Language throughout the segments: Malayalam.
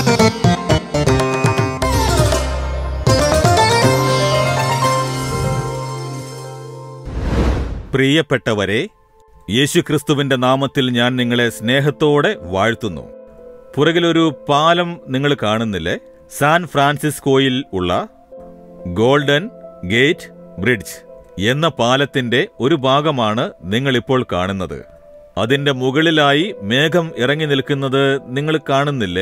പ്രിയപ്പെട്ടവരെ യേശുക്രിസ്തുവിന്റെ നാമത്തിൽ ഞാൻ നിങ്ങളെ സ്നേഹത്തോടെ വാഴ്ത്തുന്നു പുറകിലൊരു പാലം നിങ്ങൾ കാണുന്നില്ലേ സാൻ ഫ്രാൻസിസ്കോയിൽ ഉള്ള ഗോൾഡൻ ഗേറ്റ് ബ്രിഡ്ജ് എന്ന പാലത്തിന്റെ ഒരു ഭാഗമാണ് നിങ്ങളിപ്പോൾ കാണുന്നത് അതിന്റെ മുകളിലായി മേഘം ഇറങ്ങി നിൽക്കുന്നത് നിങ്ങൾ കാണുന്നില്ലേ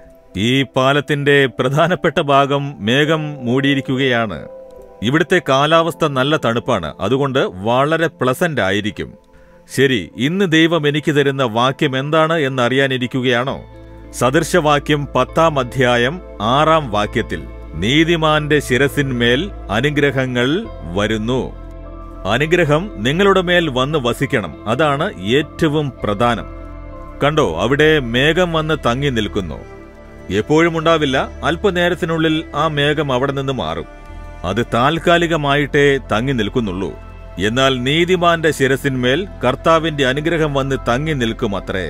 ഈ പാലത്തിന്റെ പ്രധാനപ്പെട്ട ഭാഗം മേഘം മൂടിയിരിക്കുകയാണ് ഇവിടുത്തെ കാലാവസ്ഥ നല്ല തണുപ്പാണ് അതുകൊണ്ട് വളരെ പ്ലസന്റ് ആയിരിക്കും ശരി ഇന്ന് ദൈവം എനിക്ക് തരുന്ന വാക്യം എന്താണ് എന്നറിയാനിരിക്കുകയാണോ സദൃശവാക്യം പത്താം അധ്യായം ആറാം വാക്യത്തിൽ നീതിമാന്റെ ശിരസിന്മേൽ അനുഗ്രഹങ്ങൾ വരുന്നു അനുഗ്രഹം നിങ്ങളുടെ മേൽ വന്ന് വസിക്കണം അതാണ് ഏറ്റവും പ്രധാനം കണ്ടോ അവിടെ മേഘം വന്ന് തങ്ങി നിൽക്കുന്നു എപ്പോഴും ഉണ്ടാവില്ല അല്പനേരത്തിനുള്ളിൽ ആ മേഘം അവിടെ നിന്ന് മാറും അത് താൽക്കാലികമായിട്ടേ തങ്ങി നിൽക്കുന്നുള്ളൂ എന്നാൽ നീതിമാന്റെ ശിരസിന്മേൽ കർത്താവിന്റെ അനുഗ്രഹം വന്ന് തങ്ങി നിൽക്കും അത്രേ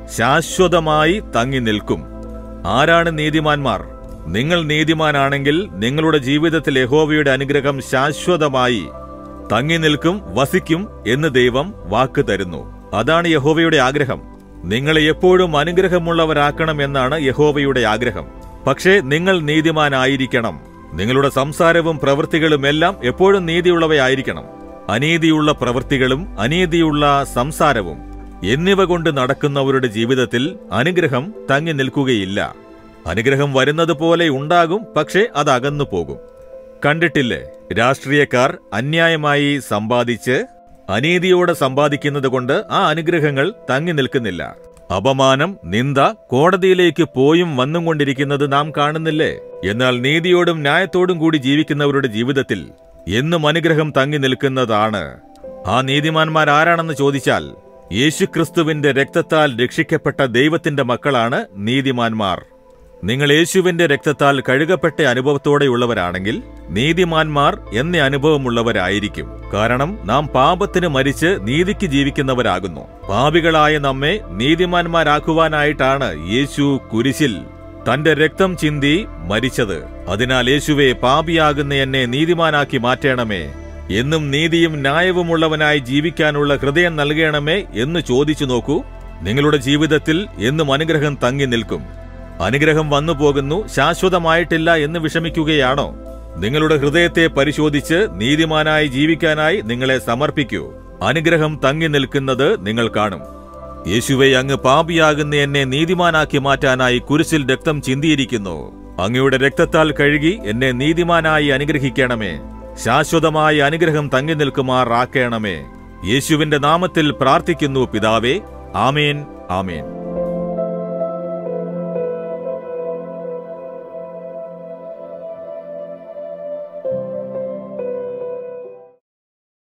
ശാശ്വതമായി തങ്ങി നിൽക്കും ആരാണ് നീതിമാന്മാർ നിങ്ങൾ നീതിമാനാണെങ്കിൽ നിങ്ങളുടെ ജീവിതത്തിൽ യഹോവയുടെ അനുഗ്രഹം ശാശ്വതമായി തങ്ങി നിൽക്കും വസിക്കും എന്ന് ദൈവം വാക്ക് തരുന്നു അതാണ് യഹോവയുടെ ആഗ്രഹം നിങ്ങളെ എപ്പോഴും അനുഗ്രഹമുള്ളവരാക്കണം എന്നാണ് യഹോവയുടെ ആഗ്രഹം പക്ഷേ നിങ്ങൾ നീതിമാനായിരിക്കണം നിങ്ങളുടെ സംസാരവും പ്രവൃത്തികളും എല്ലാം എപ്പോഴും നീതിയുള്ളവയായിരിക്കണം അനീതിയുള്ള പ്രവൃത്തികളും അനീതിയുള്ള സംസാരവും എന്നിവ കൊണ്ട് നടക്കുന്നവരുടെ ജീവിതത്തിൽ അനുഗ്രഹം തങ്ങി നിൽക്കുകയില്ല അനുഗ്രഹം വരുന്നത് പോലെ ഉണ്ടാകും പക്ഷേ അത് അകന്നു പോകും കണ്ടിട്ടില്ലേ രാഷ്ട്രീയക്കാർ അന്യായമായി സമ്പാദിച്ച് അനീതിയോടെ സമ്പാദിക്കുന്നത് കൊണ്ട് ആ അനുഗ്രഹങ്ങൾ തങ്ങി നിൽക്കുന്നില്ല അപമാനം നിന്ദ കോടതിയിലേക്ക് പോയും വന്നും കൊണ്ടിരിക്കുന്നത് നാം കാണുന്നില്ലേ എന്നാൽ നീതിയോടും ന്യായത്തോടും കൂടി ജീവിക്കുന്നവരുടെ ജീവിതത്തിൽ എന്നും അനുഗ്രഹം തങ്ങി നിൽക്കുന്നതാണ് ആ നീതിമാന്മാർ ആരാണെന്ന് ചോദിച്ചാൽ യേശുക്രിസ്തുവിന്റെ രക്തത്താൽ രക്ഷിക്കപ്പെട്ട ദൈവത്തിന്റെ മക്കളാണ് നീതിമാന്മാർ നിങ്ങൾ യേശുവിന്റെ രക്തത്താൽ കഴുകപ്പെട്ട അനുഭവത്തോടെയുള്ളവരാണെങ്കിൽ നീതിമാന്മാർ എന്ന അനുഭവമുള്ളവരായിരിക്കും കാരണം നാം പാപത്തിന് മരിച്ച് നീതിക്ക് ജീവിക്കുന്നവരാകുന്നു പാപികളായ നമ്മെ നീതിമാന്മാരാക്കുവാനായിട്ടാണ് യേശു കുരിശിൽ തന്റെ രക്തം ചിന്തി മരിച്ചത് അതിനാൽ യേശുവെ പാപിയാകുന്ന എന്നെ നീതിമാനാക്കി മാറ്റണമേ എന്നും നീതിയും ന്യായവുമുള്ളവനായി ജീവിക്കാനുള്ള ഹൃദയം നൽകണമേ എന്ന് ചോദിച്ചു നോക്കൂ നിങ്ങളുടെ ജീവിതത്തിൽ എന്നും അനുഗ്രഹം തങ്ങി നിൽക്കും അനുഗ്രഹം വന്നു പോകുന്നു ശാശ്വതമായിട്ടില്ല എന്ന് വിഷമിക്കുകയാണോ നിങ്ങളുടെ ഹൃദയത്തെ പരിശോധിച്ച് നീതിമാനായി ജീവിക്കാനായി നിങ്ങളെ സമർപ്പിക്കൂ അനുഗ്രഹം തങ്ങി നിൽക്കുന്നത് നിങ്ങൾ കാണും യേശുവെ അങ്ങ് പാപിയാകുന്ന എന്നെ നീതിമാനാക്കി മാറ്റാനായി കുരിശിൽ രക്തം ചിന്തിയിരിക്കുന്നു അങ്ങയുടെ രക്തത്താൽ കഴുകി എന്നെ നീതിമാനായി അനുഗ്രഹിക്കണമേ ശാശ്വതമായ അനുഗ്രഹം തങ്ങി നിൽക്കുമാറാക്കണമേ യേശുവിന്റെ നാമത്തിൽ പ്രാർത്ഥിക്കുന്നു പിതാവേ ആമേൻ ആമേൻ